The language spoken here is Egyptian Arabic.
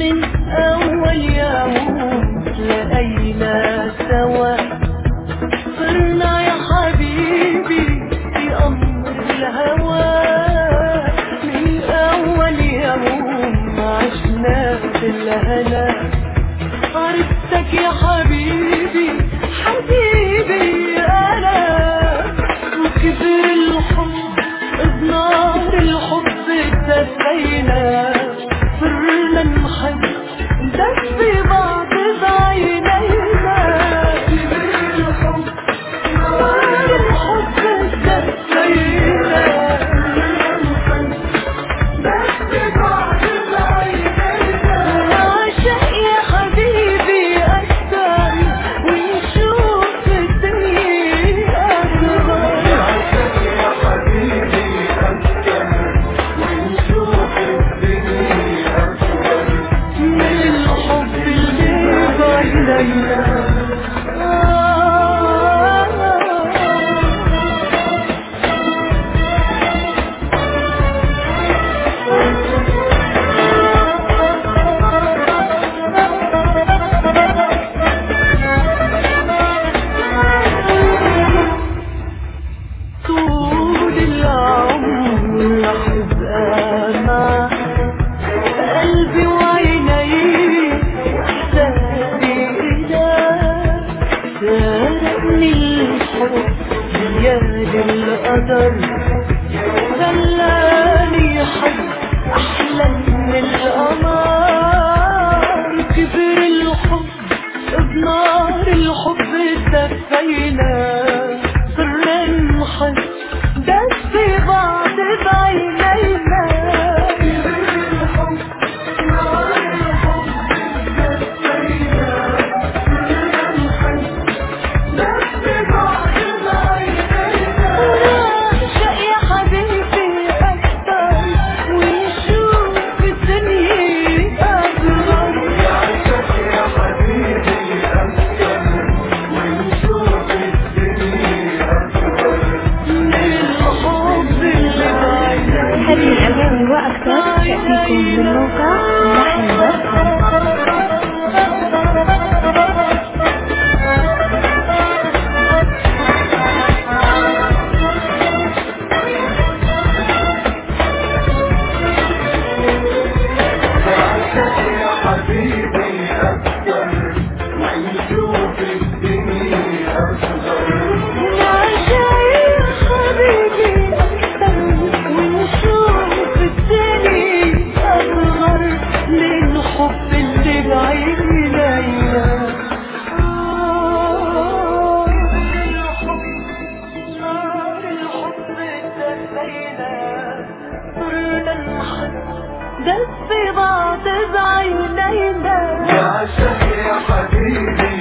من أول يوم لقينا سوا صرنا يا حبيبي في أمر الهوى من أول يوم عشنا في الهنا عرفتك يا حبيبي حبيبي أنا وكبر الحب بنار الحب اتدفينا صرنا نحب ندفي بعض بعينينا كبر الحب نار الحب اتدفينا نعشق يا حبيبي أكتر ونشوف الدنيا أكبر من الحب اللي بيننا طول العمر راح ابقى معك قلبي وعيني واحساسي إليك سرقني الحب زياد القدر خلاني حب احلى من القمر كبر الحب بنار الحب دفينا صرنا نحب دفي بعض بعينينا نعشق يا حبيبي أكتر ونشوف الدنيا أصغر من الحب اللي بعينينا هذه الأغاني وأكثر تأتيكم من موقع لحن دوت كوم. نعشق يا حبيبي أكتر ونشوف الدنيا أصغر للحب اللي بعينينا آه، نار الحب دفينا صرنا نحب دفي بعض بعينينا يا شهر يا حبيبي